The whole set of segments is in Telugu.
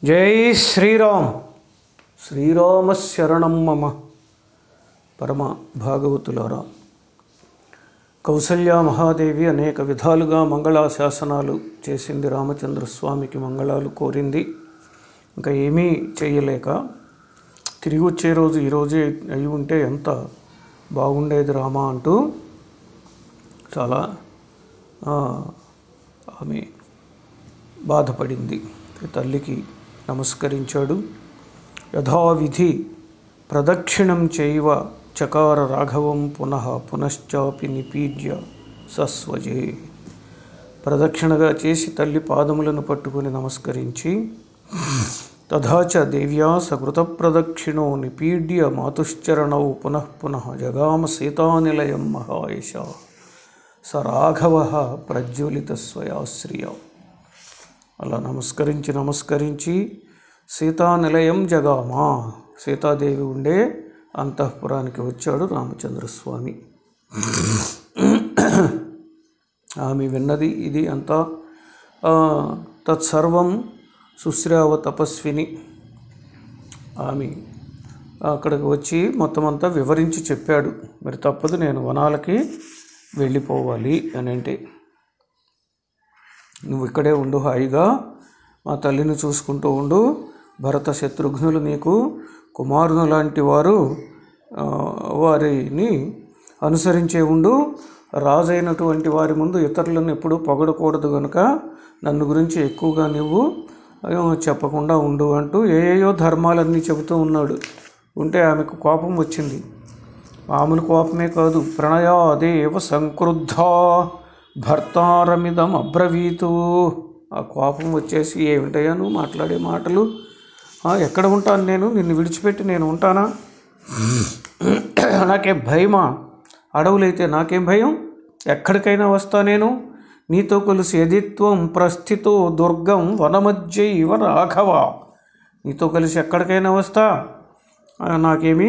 జై శ్రీరామ్ శ్రీరామ శరణం మమ పరమ భాగవతులారా కౌసల్య మహాదేవి అనేక విధాలుగా మంగళా శాసనాలు చేసింది రామచంద్ర స్వామికి మంగళాలు కోరింది ఇంకా ఏమీ చేయలేక తిరిగి వచ్చే రోజు ఈరోజే అయి ఉంటే ఎంత బాగుండేది రామా అంటూ చాలా ఆ, ఆమె బాధపడింది తల్లికి నమస్కరించాడు యథావిధి ప్రదక్షిణం చైవ చకార రాఘవం పునః పునశ్చాపి నిపీడ్య సస్వజే ప్రదక్షిణగా చేసి తల్లి పాదములను పట్టుకొని నమస్కరించి తథాచ దేవ్యా సకృత ప్రదక్షిణో నిపీడ్య మాతుశ్చరణౌ పునః పునః జగామ సీతానిలయం మహాయశ స రాఘవ ప్రజ్వలిత స్వయాశ్రియ అలా నమస్కరించి నమస్కరించి సీతానిలయం జగామా సీతాదేవి ఉండే అంతఃపురానికి వచ్చాడు రామచంద్రస్వామి ఆమె విన్నది ఇది అంతా ఆ, తత్సర్వం సుశ్రావ తపస్విని ఆమె అక్కడికి వచ్చి మొత్తం అంతా వివరించి చెప్పాడు మరి తప్పదు నేను వనాలకి వెళ్ళిపోవాలి అని అంటే నువ్వు ఇక్కడే ఉండు హాయిగా మా తల్లిని చూసుకుంటూ ఉండు భరత శత్రుఘ్నులు నీకు కుమారుని లాంటి వారు ఆ, వారిని అనుసరించే ఉండు రాజైనటువంటి వారి ముందు ఇతరులను ఎప్పుడూ పొగడకూడదు కనుక నన్ను గురించి ఎక్కువగా నువ్వు ఆ, చెప్పకుండా ఉండు అంటూ ఏయేయో ధర్మాలన్నీ చెబుతూ ఉన్నాడు ఉంటే ఆమెకు కోపం వచ్చింది మామూలు కోపమే కాదు ప్రణయాదేవ సంక్రుద్ధ భర్తారమిదం అబ్రవీతు ఆ కోపం వచ్చేసి ఏమిటయ్యా నువ్వు మాట్లాడే మాటలు ఆ, ఎక్కడ ఉంటాను నేను నిన్ను విడిచిపెట్టి నేను ఉంటానా నాకేం భయమా అడవులైతే నాకేం భయం ఎక్కడికైనా వస్తా నేను నీతో కలిసి యదిత్వం ప్రస్థితో దుర్గం వనమధ్య ఇవ రాఘవ నీతో కలిసి ఎక్కడికైనా వస్తా ఆ, నాకేమీ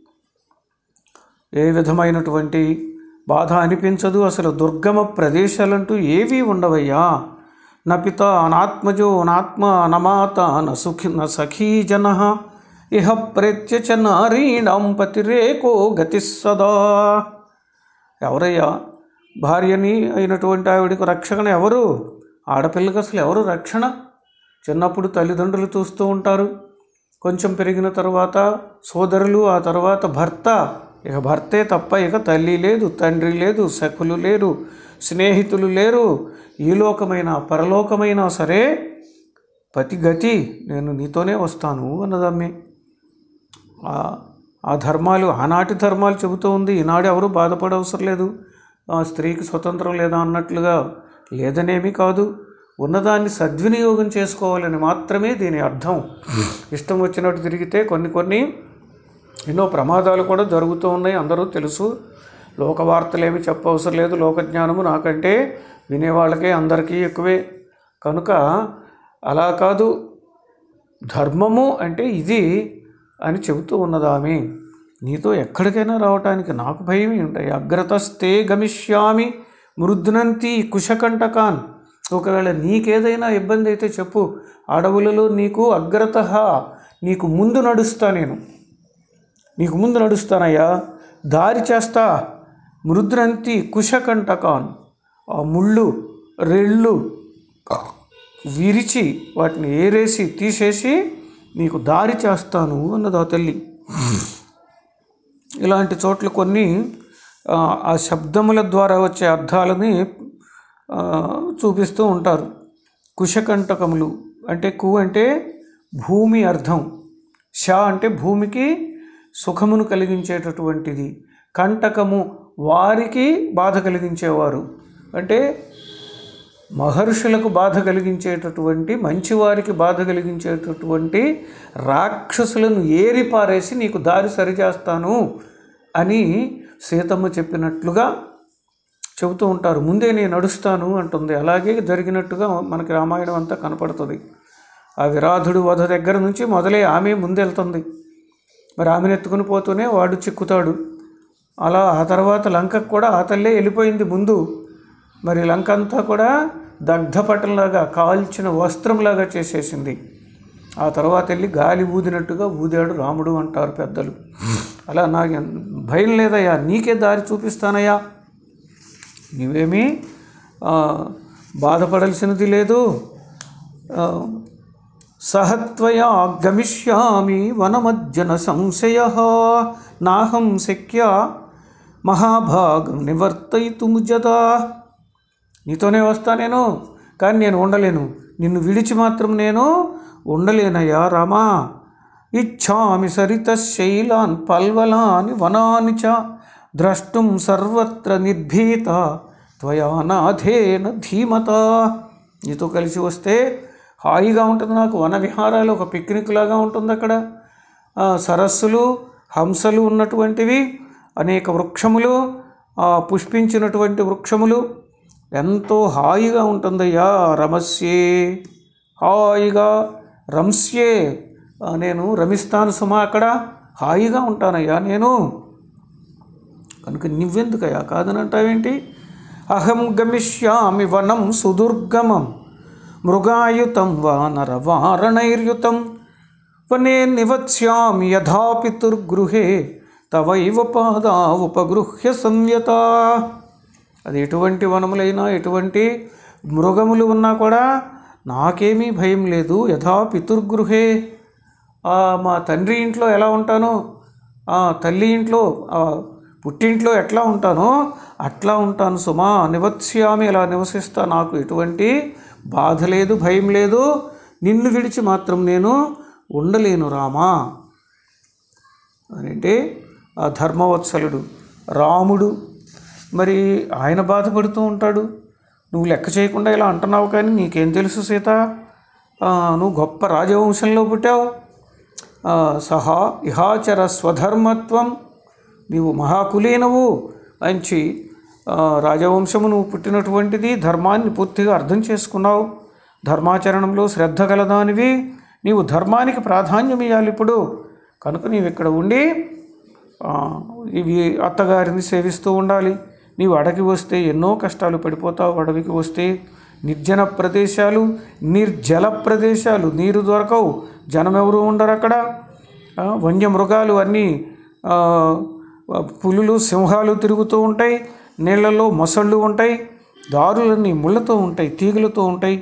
ఏ విధమైనటువంటి బాధ అనిపించదు అసలు దుర్గమ ప్రదేశాలంటూ ఏవీ ఉండవయ్యా నా పిత అనాత్మజో నాత్మ నమాత న సుఖి న సఖీ జన ఇహ ప్రత్యచ నారీణం పతిరేకో గతి సదా ఎవరయ్యా భార్యని అయినటువంటి ఆవిడకు రక్షణ ఎవరు ఆడపిల్లకి అసలు ఎవరు రక్షణ చిన్నప్పుడు తల్లిదండ్రులు చూస్తూ ఉంటారు కొంచెం పెరిగిన తర్వాత సోదరులు ఆ తర్వాత భర్త ఇక భర్తే తప్ప ఇక తల్లి లేదు తండ్రి లేదు సఖులు లేరు స్నేహితులు లేరు ఈ లోకమైన పరలోకమైనా సరే పతి గతి నేను నీతోనే వస్తాను అన్నదమ్మి ఆ- ఆ ధర్మాలు ఆనాటి ధర్మాలు చెబుతూ ఉంది ఈనాడు ఎవరు బాధపడవసరం లేదు ఆ స్త్రీకి స్వతంత్రం లేదా అన్నట్లుగా లేదనేమి కాదు ఉన్నదాన్ని సద్వినియోగం చేసుకోవాలని మాత్రమే దీని అర్థం ఇష్టం వచ్చినట్టు తిరిగితే కొన్ని కొన్ని ఎన్నో ప్రమాదాలు కూడా జరుగుతూ ఉన్నాయి అందరూ తెలుసు లోక వార్తలు ఏమి చెప్పవసరం లేదు లోకజ్ఞానము నాకంటే వినేవాళ్ళకే అందరికీ ఎక్కువే కనుక అలా కాదు ధర్మము అంటే ఇది అని చెబుతూ ఉన్నదామె నీతో ఎక్కడికైనా రావటానికి నాకు భయం ఉంటాయి అగ్రతస్తే గమిష్యామి మృద్నంతి కుశకంటకాన్ ఒకవేళ నీకేదైనా ఇబ్బంది అయితే చెప్పు అడవులలో నీకు అగ్రత నీకు ముందు నడుస్తా నేను నీకు ముందు నడుస్తానయ్యా దారి చేస్తా మృద్రంతి కుశకంటకాన్ ఆ ముళ్ళు రెళ్ళు విరిచి వాటిని ఏరేసి తీసేసి నీకు దారి చేస్తాను అన్నది ఆ తల్లి ఇలాంటి చోట్ల కొన్ని ఆ, ఆ శబ్దముల ద్వారా వచ్చే అర్థాలని ఆ, చూపిస్తూ ఉంటారు కుశకంటకములు అంటే కు అంటే భూమి అర్థం ష అంటే భూమికి సుఖమును కలిగించేటటువంటిది కంటకము వారికి బాధ కలిగించేవారు అంటే మహర్షులకు బాధ కలిగించేటటువంటి మంచివారికి బాధ కలిగించేటటువంటి రాక్షసులను ఏరి పారేసి నీకు దారి సరిచేస్తాను అని సీతమ్మ చెప్పినట్లుగా చెబుతూ ఉంటారు ముందే నేను నడుస్తాను అంటుంది అలాగే జరిగినట్టుగా మనకి రామాయణం అంతా కనపడుతుంది ఆ విరాధుడు వధ దగ్గర నుంచి మొదలై ఆమె ముందెళ్తుంది మరి ఆమెను ఎత్తుకుని పోతూనే వాడు చిక్కుతాడు అలా ఆ తర్వాత లంకకు కూడా ఆ తల్లే వెళ్ళిపోయింది ముందు మరి లంక అంతా కూడా దగ్ధపటంలాగా కాల్చిన వస్త్రంలాగా చేసేసింది ఆ తర్వాత వెళ్ళి గాలి ఊదినట్టుగా ఊదాడు రాముడు అంటారు పెద్దలు అలా నాకు ఎన్- భయం లేదయ్యా నీకే దారి చూపిస్తానయ్యా నీవేమీ ఆ, బాధపడాల్సినది లేదు ఆ, సహత్వయా గమిష్యామి వనమజ్జన సంశయ నాహం శక్య మహాభాగం నివర్తయితుము జదా నీతోనే వస్తా నేను కానీ నేను ఉండలేను నిన్ను విడిచి మాత్రం నేను ఉండలేనయ్యా రామా ఇచ్ఛామి సరిత శైలాన్ పల్వలాని వనాని చ ద్రష్టుం సర్వత్ర నిర్భీత త్వయా నాథేన ధీమత నీతో కలిసి వస్తే హాయిగా ఉంటుంది నాకు వన విహారాలు ఒక పిక్నిక్ లాగా ఉంటుంది అక్కడ ఆ, సరస్సులు హంసలు ఉన్నటువంటివి అనేక వృక్షములు ఆ, పుష్పించినటువంటి వృక్షములు ఎంతో హాయిగా ఉంటుందయ్యా రమస్యే హాయిగా రంస్యే ఆ, నేను రమిస్తాను సుమా అక్కడ హాయిగా ఉంటానయ్యా నేను కనుక నువ్వెందుకయ్యా కాదనంటావేంటి అహం గమిష్యామి వనం సుదుర్గమం మృగాయుతం వానరవారణైర్యుతం వనే నివత్స్యామి యథా పితుర్గృహే తవైవ పాదా ఉపగృహ్య సంయత అది ఎటువంటి వనములైనా ఎటువంటి మృగములు ఉన్నా కూడా నాకేమీ భయం లేదు యథా పితుర్గృహే ఆ, మా తండ్రి ఇంట్లో ఎలా ఉంటానో ఆ, తల్లి ఇంట్లో ఆ, పుట్టింట్లో ఎట్లా ఉంటానో అట్లా ఉంటాను సుమా నివత్స్యామి అలా నివసిస్తా నాకు ఎటువంటి బాధ లేదు భయం లేదు నిన్ను విడిచి మాత్రం నేను ఉండలేను రామా అంటే ఆ ధర్మవత్సలుడు రాముడు మరి ఆయన బాధపడుతూ ఉంటాడు నువ్వు లెక్క చేయకుండా ఇలా అంటున్నావు కానీ నీకేం తెలుసు సీత ఆ, నువ్వు గొప్ప రాజవంశంలో పుట్టావు ఆ, సహా ఇహాచర స్వధర్మత్వం నీవు మహాకులీనవు మంచి ఆ, రాజవంశము నువ్వు పుట్టినటువంటిది ధర్మాన్ని పూర్తిగా అర్థం చేసుకున్నావు ధర్మాచరణంలో శ్రద్ధ గలదానివి నీవు ధర్మానికి ప్రాధాన్యం ఇవ్వాలి ఇప్పుడు కనుక నీవు ఇక్కడ ఉండి ఆ, ఇవి అత్తగారిని సేవిస్తూ ఉండాలి నీవు అడవికి వస్తే ఎన్నో కష్టాలు పడిపోతావు అడవికి వస్తే నిర్జన ప్రదేశాలు నిర్జల ప్రదేశాలు నీరు దొరకవు జనం ఎవరు ఉండరు అక్కడ ఆ, వన్యమృగాలు అన్నీ ఆ, పులులు సింహాలు తిరుగుతూ ఉంటాయి నీళ్ళల్లో మొసళ్ళు ఉంటాయి దారులన్నీ ముళ్ళతో ఉంటాయి తీగలతో ఉంటాయి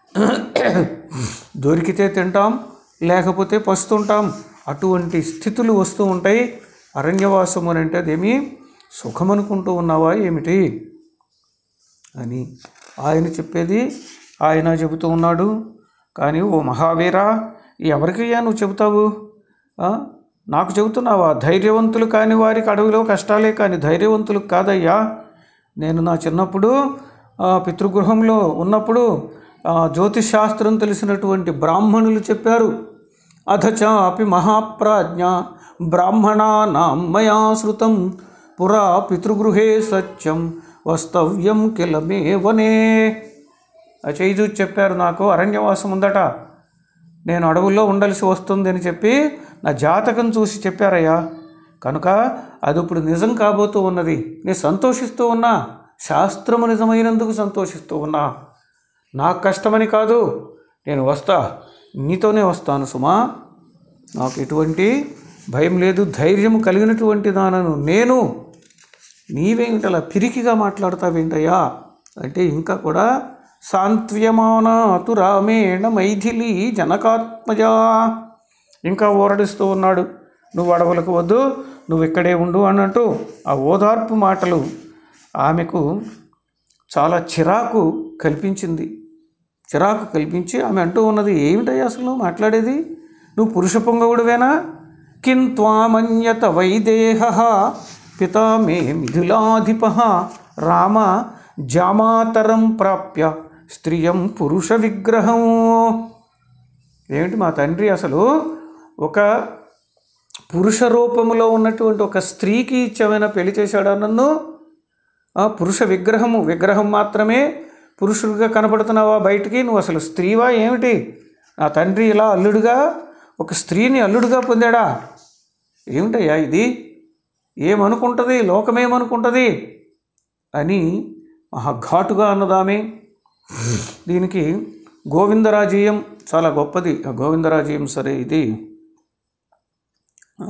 దొరికితే తింటాం లేకపోతే పస్తుంటాం అటువంటి స్థితులు వస్తూ ఉంటాయి అరణ్యవాసం అని అంటే అదేమి సుఖమనుకుంటూ ఉన్నావా ఏమిటి అని ఆయన చెప్పేది ఆయన చెబుతూ ఉన్నాడు కానీ ఓ మహావీరా ఎవరికయ్యా నువ్వు చెబుతావు ఆ? నాకు చెబుతున్నావా ధైర్యవంతులు కాని వారికి అడవిలో కష్టాలే కానీ ధైర్యవంతులకు కాదయ్యా నేను నా చిన్నప్పుడు ఆ, పితృగృహంలో ఉన్నప్పుడు ఆ, జ్యోతిషాస్త్రం తెలిసినటువంటి బ్రాహ్మణులు చెప్పారు అధచాపి మహాప్రాజ్ఞ బ్రాహ్మణానాం మయా శృతం పురా పితృగృహే సత్యం వస్తవ్యం కిల మే వనే ఆ చేయి చూసి చెప్పారు నాకు అరణ్యవాసం ఉందట నేను అడవుల్లో ఉండాల్సి వస్తుంది అని చెప్పి నా జాతకం చూసి చెప్పారయ్యా కనుక అది ఇప్పుడు నిజం కాబోతూ ఉన్నది నేను సంతోషిస్తూ ఉన్నా శాస్త్రము నిజమైనందుకు సంతోషిస్తూ ఉన్నా నాకు కష్టమని కాదు నేను వస్తా నీతోనే వస్తాను సుమా నాకు ఎటువంటి భయం లేదు ధైర్యం కలిగినటువంటి దానను నేను నీవేమిటలా పిరికిగా మాట్లాడతావేంటయ్యా అంటే ఇంకా కూడా సాంత్వ్యమానాతు రామేణ మైథిలి జనకాత్మజా ఇంకా ఓరడిస్తూ ఉన్నాడు నువ్వు అడవులకు వద్దు నువ్వు ఇక్కడే ఉండు అన్నట్టు ఆ ఓదార్పు మాటలు ఆమెకు చాలా చిరాకు కల్పించింది చిరాకు కల్పించి ఆమె అంటూ ఉన్నది ఏమిటయ్యా అసలు నువ్వు మాట్లాడేది నువ్వు పురుష పొంగవుడువేనా కిం త్వామన్యత వైదేహ పితా మే మిథులాధిప రామ జామాతరం ప్రాప్య స్త్రియం పురుష విగ్రహం ఏమిటి మా తండ్రి అసలు ఒక పురుష రూపములో ఉన్నటువంటి ఒక స్త్రీకి ఇచ్చమైన పెళ్లి చేశాడా నన్ను ఆ పురుష విగ్రహము విగ్రహం మాత్రమే పురుషుడిగా కనపడుతున్నావా బయటికి నువ్వు అసలు స్త్రీవా ఏమిటి నా తండ్రి ఇలా అల్లుడుగా ఒక స్త్రీని అల్లుడుగా పొందాడా ఏమిటయ్యా ఇది ఏమనుకుంటుంది లోకమేమనుకుంటుంది అని మహా ఘాటుగా అన్నదామే దీనికి గోవిందరాజీయం చాలా గొప్పది ఆ గోవిందరాజీయం సరే ఇది ఆ,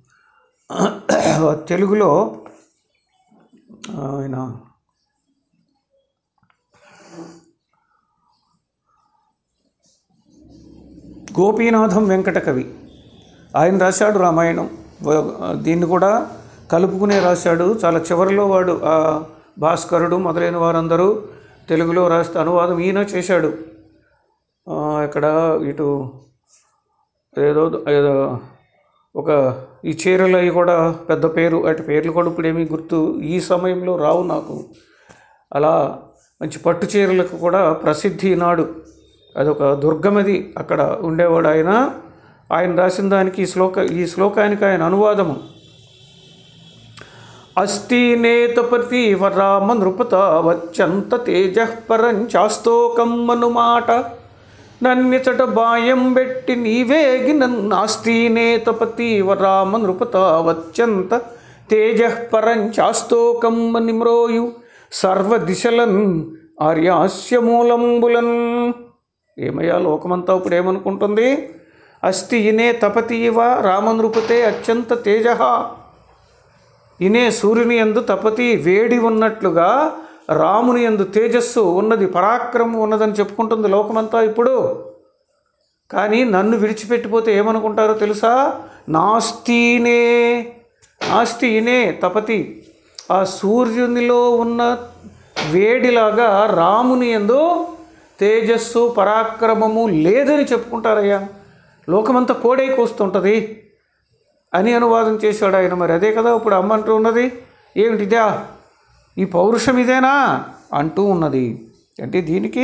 తెలుగులో ఆయన గోపీనాథం వెంకట కవి ఆయన రాశాడు రామాయణం వ- దీన్ని కూడా కలుపుకునే రాశాడు చాలా చివరిలో వాడు ఆ భాస్కరుడు మొదలైన వారందరూ తెలుగులో రాస్తే అనువాదం ఈయన చేశాడు ఆ, ఇక్కడ ఇటు ఏదో ఏదో ఒక ఈ చీరలు అవి కూడా పెద్ద పేరు అటు పేర్లు కూడా ఇప్పుడు ఏమీ గుర్తు ఈ సమయంలో రావు నాకు అలా మంచి పట్టు చీరలకు కూడా ప్రసిద్ధి నాడు అదొక దుర్గమది అక్కడ ఉండేవాడు ఆయన ఆయన రాసిన దానికి ఈ శ్లోక ఈ శ్లోకానికి ఆయన అనువాదము అస్తి నేతపతి వరామ నృపత వచ్చంత తేజ పరంచాస్తోకం మనుమాట నన్నిచట బాయం పెట్టి నీవేగిన నాస్తి నేతపతి వరామ నృపత వచ్చంత తేజ పరంచాస్తోకం నిమ్రోయు సర్వ దిశలన్ ఆర్యాస్య మూలంబులన్ ఏమయ్యా లోకమంతా ఇప్పుడు ఏమనుకుంటుంది అస్తి ఇనే తపతీవ రామనృపతే అత్యంత తేజ ఇనే సూర్యుని ఎందు తపతి వేడి ఉన్నట్లుగా రాముని ఎందు తేజస్సు ఉన్నది పరాక్రమం ఉన్నదని చెప్పుకుంటుంది లోకమంతా ఇప్పుడు కానీ నన్ను విడిచిపెట్టిపోతే ఏమనుకుంటారో తెలుసా నాస్తీనే నాస్తి ఇనే తపతి ఆ సూర్యునిలో ఉన్న వేడిలాగా రాముని ఎందు తేజస్సు పరాక్రమము లేదని చెప్పుకుంటారయ్యా లోకమంతా కోడై కూస్తుంటుంది అని అనువాదం చేశాడు ఆయన మరి అదే కదా ఇప్పుడు అమ్మ అంటూ ఉన్నది ఏమిటిదా ఈ పౌరుషం ఇదేనా అంటూ ఉన్నది అంటే దీనికి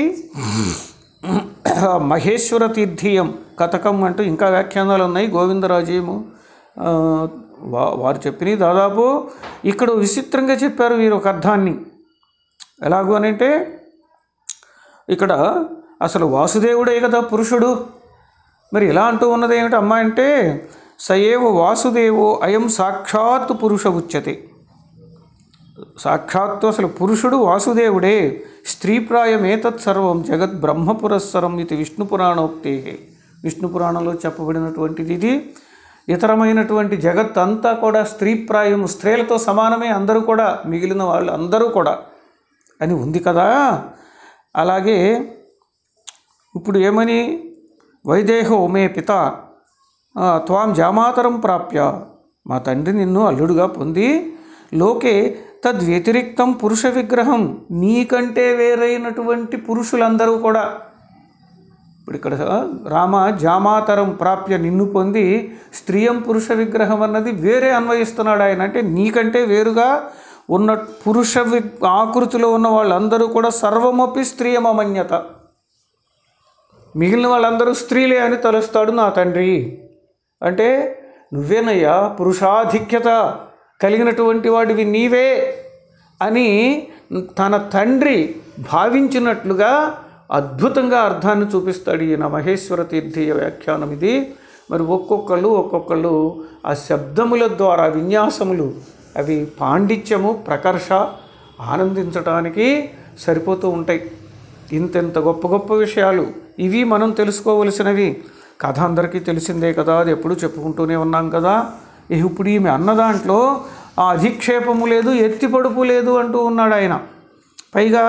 మహేశ్వర తీర్థీయం కథకం అంటూ ఇంకా వ్యాఖ్యానాలు ఉన్నాయి గోవిందరాజేము ఆ, వా- వారు చెప్పినవి దాదాపు ఇక్కడ విచిత్రంగా చెప్పారు వీరు ఒక అర్థాన్ని ఎలాగూ అని అంటే ఇక్కడ అసలు వాసుదేవుడే కదా పురుషుడు మరి ఇలా అంటూ ఉన్నది ఏమిటి అమ్మ అంటే సయేవ వాసుదేవో అయం సాక్షాత్ పురుష ఉచ్యతే సాక్షాత్తు అసలు పురుషుడు వాసుదేవుడే స్త్రీప్రాయం ఏతత్ సర్వం జగత్ బ్రహ్మ పురస్సరం ఇది విష్ణు పురాణోక్తే విష్ణు పురాణంలో చెప్పబడినటువంటిది ఇది ఇతరమైనటువంటి జగత్ అంతా కూడా స్త్రీప్రాయం స్త్రీలతో సమానమే అందరూ కూడా మిగిలిన వాళ్ళు అందరూ కూడా అని ఉంది కదా అలాగే ఇప్పుడు ఏమని వైదేహో మే పిత ఆ, త్వాం జామాతరం ప్రాప్య మా తండ్రి నిన్ను అల్లుడుగా పొంది లోకే తద్వ్యతిరిక్తం పురుష విగ్రహం నీకంటే వేరైనటువంటి పురుషులందరూ కూడా ఇప్పుడు ఇక్కడ రామ జామాతరం ప్రాప్య నిన్ను పొంది స్త్రీయం పురుష విగ్రహం అన్నది వేరే అన్వయిస్తున్నాడు ఆయన అంటే నీకంటే వేరుగా ఉన్న పురుష వి ఆకృతిలో ఉన్న వాళ్ళందరూ కూడా సర్వమపి స్త్రీయమమన్యత మిగిలిన వాళ్ళందరూ స్త్రీలే అని తలుస్తాడు నా తండ్రి అంటే నువ్వేనయ్యా పురుషాధిక్యత కలిగినటువంటి వాడివి నీవే అని తన తండ్రి భావించినట్లుగా అద్భుతంగా అర్థాన్ని చూపిస్తాడు ఈయన మహేశ్వర తీర్థీయ వ్యాఖ్యానం ఇది మరి ఒక్కొక్కళ్ళు ఒక్కొక్కళ్ళు ఆ శబ్దముల ద్వారా విన్యాసములు అవి పాండిత్యము ప్రకర్ష ఆనందించటానికి సరిపోతూ ఉంటాయి ఇంతెంత గొప్ప గొప్ప విషయాలు ఇవి మనం తెలుసుకోవలసినవి కథ అందరికీ తెలిసిందే కదా అది ఎప్పుడు చెప్పుకుంటూనే ఉన్నాం కదా ఇహ ఇప్పుడు ఈమె అన్న దాంట్లో ఆ అధిక్షేపము లేదు ఎత్తి పడుపు లేదు అంటూ ఉన్నాడు ఆయన పైగా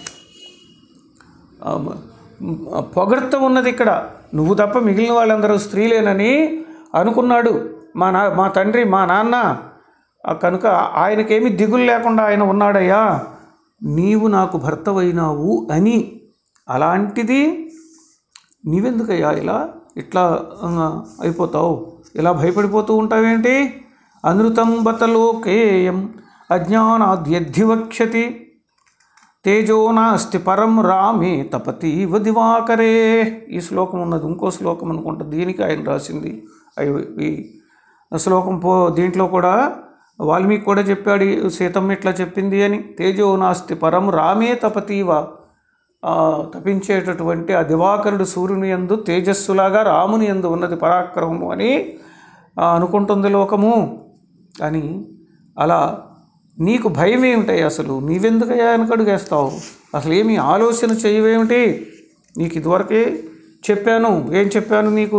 ఆ, మ- ఆ, పొగడ్త ఉన్నది ఇక్కడ నువ్వు తప్ప మిగిలిన వాళ్ళందరూ స్త్రీలేనని అనుకున్నాడు మా నా మా తండ్రి మా నాన్న ఆ, కనుక ఆయనకేమీ దిగులు లేకుండా ఆయన ఉన్నాడయ్యా నీవు నాకు భర్తవైనావు అని అలాంటిది నీవెందుకయ్యా ఇలా ఇట్లా ఆ, అయిపోతావు ఇలా భయపడిపోతూ ఉంటావేంటి అనృతం బతలోకేయం అజ్ఞానాద్యధివక్షతి తేజో నాస్తి పరం రామే తపతీవ దివాకరే ఈ శ్లోకం ఉన్నది ఇంకో శ్లోకం అనుకుంటా దీనికి ఆయన రాసింది అయ్యో ఈ శ్లోకం పో దీంట్లో కూడా వాల్మీకి కూడా చెప్పాడు ఈ సీతమ్మ ఇట్లా చెప్పింది అని తేజో నాస్తి పరం రామే తపతీవ ఆ, తపించేటటువంటి ఆ దివాకరుడు సూర్యుని ఎందు తేజస్సులాగా రాముని ఎందు ఉన్నది పరాక్రమము అని ఆ, అనుకుంటుంది లోకము అని అలా నీకు భయం ఏమిటాయి అసలు నీవెందుకయ్యా వెనకడుగేస్తావు అసలు ఏమి ఆలోచన చేయవేమిటి నీకు ఇదివరకే చెప్పాను ఏం చెప్పాను నీకు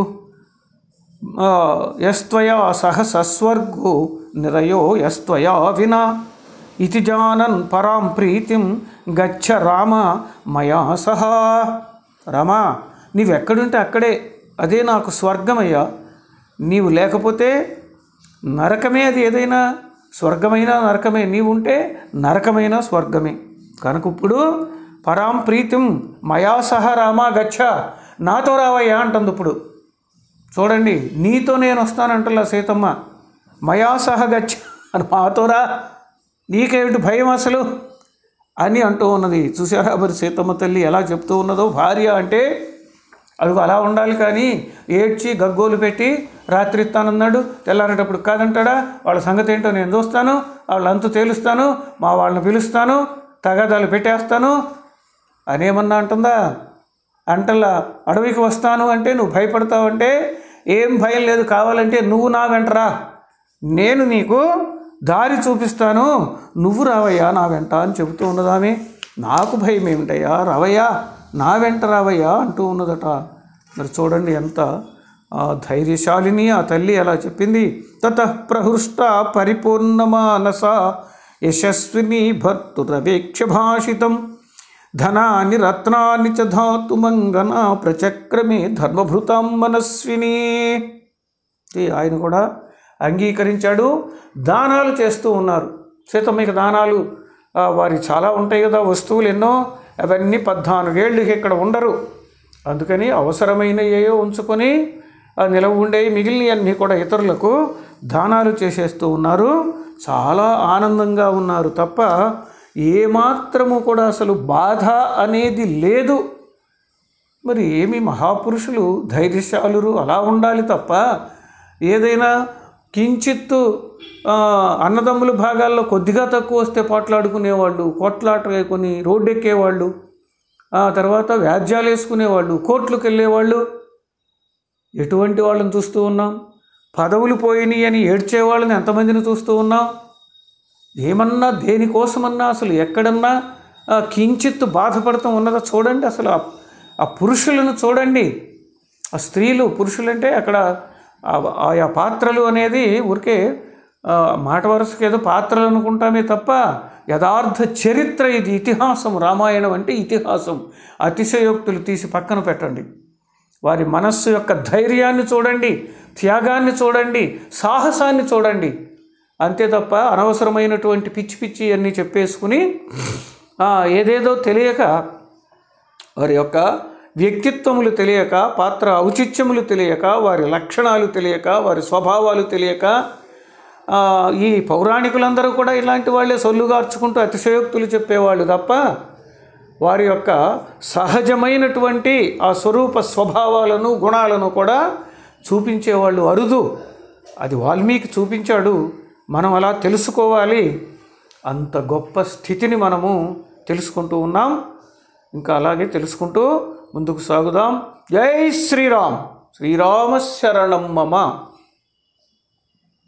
ఆ, యస్త్వయా సహ సస్వర్గో నిరయో యస్త్వయా వినా ఇతి జానన్ పరాం ప్రీతిం గచ్చ రామ మయా సహా రామా నీవెక్కడుంటే అక్కడే అదే నాకు స్వర్గమయ్యా నీవు లేకపోతే నరకమే అది ఏదైనా స్వర్గమైన నరకమే నీవు ఉంటే నరకమైన స్వర్గమే కనుక ఇప్పుడు పరాం ప్రీతిం మయా సహ రామా గచ్చ నాతో రావయ్యా అంటుంది ఇప్పుడు చూడండి నీతో నేను వస్తానంటలా సీతమ్మ మయా సహ గచ్చ అని మాతోరా నీకేమిటి భయం అసలు అని అంటూ ఉన్నది చూసారా మరి సీతమ్మ తల్లి ఎలా చెప్తూ ఉన్నదో భార్య అంటే అదిగో అలా ఉండాలి కానీ ఏడ్చి గగ్గోలు పెట్టి రాత్రి ఇస్తానన్నాడు తెల్లారేటప్పుడు కాదంటాడా వాళ్ళ సంగతి ఏంటో నేను చూస్తాను వాళ్ళంతా తేలుస్తాను మా వాళ్ళని పిలుస్తాను తగాదాలు పెట్టేస్తాను అనేమన్నా అంటుందా అంటలా అడవికి వస్తాను అంటే నువ్వు భయపడతావంటే ఏం భయం లేదు కావాలంటే నువ్వు నా వెంటరా నేను నీకు దారి చూపిస్తాను నువ్వు రావయ్యా నా వెంట అని చెబుతూ ఉన్నదామె నాకు భయం ఏమిటయ్యా రావయ్యా నా వెంట రావయ్యా అంటూ ఉన్నదట మరి చూడండి ఎంత ఆ ధైర్యశాలిని ఆ తల్లి అలా చెప్పింది తత ప్రహృష్ట పరిపూర్ణమానస యశస్విని భర్తురవేక్ష భాషితం ధనాన్ని రత్నాన్ని చ ధాతు మంగన ప్రచక్రమే ధర్మభృతాం మనస్విని ఈ ఆయన కూడా అంగీకరించాడు దానాలు చేస్తూ ఉన్నారు సీతమ్మకి దానాలు ఆ, వారి చాలా ఉంటాయి కదా వస్తువులు ఎన్నో అవన్నీ పద్నాలుగేళ్ళు ఇక్కడ ఉండరు అందుకని అవసరమైన ఏయో ఉంచుకొని ఆ నిలవ ఉండే మిగిలినవన్నీ కూడా ఇతరులకు దానాలు చేసేస్తూ ఉన్నారు చాలా ఆనందంగా ఉన్నారు తప్ప ఏమాత్రము కూడా అసలు బాధ అనేది లేదు మరి ఏమి మహాపురుషులు ధైర్యశాలురు అలా ఉండాలి తప్ప ఏదైనా కించిత్తు ఆ, అన్నదమ్ముల భాగాల్లో కొద్దిగా తక్కువ వస్తే పోట్లాడుకునేవాళ్ళు కొట్లాటకొని రోడ్డెక్కేవాళ్ళు ఆ తర్వాత వ్యాజ్యాలు వేసుకునేవాళ్ళు కోర్టులకు వెళ్ళేవాళ్ళు ఎటువంటి వాళ్ళని చూస్తూ ఉన్నాం పదవులు పోయినాయి అని ఏడ్చే వాళ్ళని ఎంతమందిని చూస్తూ ఉన్నాం ఏమన్నా దేనికోసమన్నా అసలు ఎక్కడన్నా ఆ, కించిత్తు బాధపడటం ఉన్నదో చూడండి అసలు ఆ- ఆ పురుషులను చూడండి ఆ స్త్రీలు పురుషులంటే అక్కడ ఆ- ఆయా పాత్రలు అనేది ఊరికే ఆ, మాట వరుసకి ఏదో పాత్రలు అనుకుంటామే తప్ప యథార్థ చరిత్ర ఇది ఇతిహాసం రామాయణం అంటే ఇతిహాసం అతిశయోక్తులు తీసి పక్కన పెట్టండి వారి మనస్సు యొక్క ధైర్యాన్ని చూడండి త్యాగాన్ని చూడండి సాహసాన్ని చూడండి అంతే తప్ప అనవసరమైనటువంటి పిచ్చి పిచ్చి అన్నీ చెప్పేసుకుని ఆ, ఏదేదో తెలియక వారి యొక్క వ్యక్తిత్వములు తెలియక పాత్ర ఔచిత్యములు తెలియక వారి లక్షణాలు తెలియక వారి స్వభావాలు తెలియక ఆ, ఈ పౌరాణికులందరూ కూడా ఇలాంటి వాళ్ళే సొల్లుగార్చుకుంటూ అతిశయోక్తులు చెప్పేవాళ్ళు తప్ప వారి యొక్క సహజమైనటువంటి ఆ స్వరూప స్వభావాలను గుణాలను కూడా చూపించేవాళ్ళు అరుదు అది వాల్మీకి చూపించాడు మనం అలా తెలుసుకోవాలి అంత గొప్ప స్థితిని మనము తెలుసుకుంటూ ఉన్నాం ఇంకా అలాగే తెలుసుకుంటూ ముందుకు సాగుదాం జై శ్రీరామ్ శ్రీరామ శరణం మమ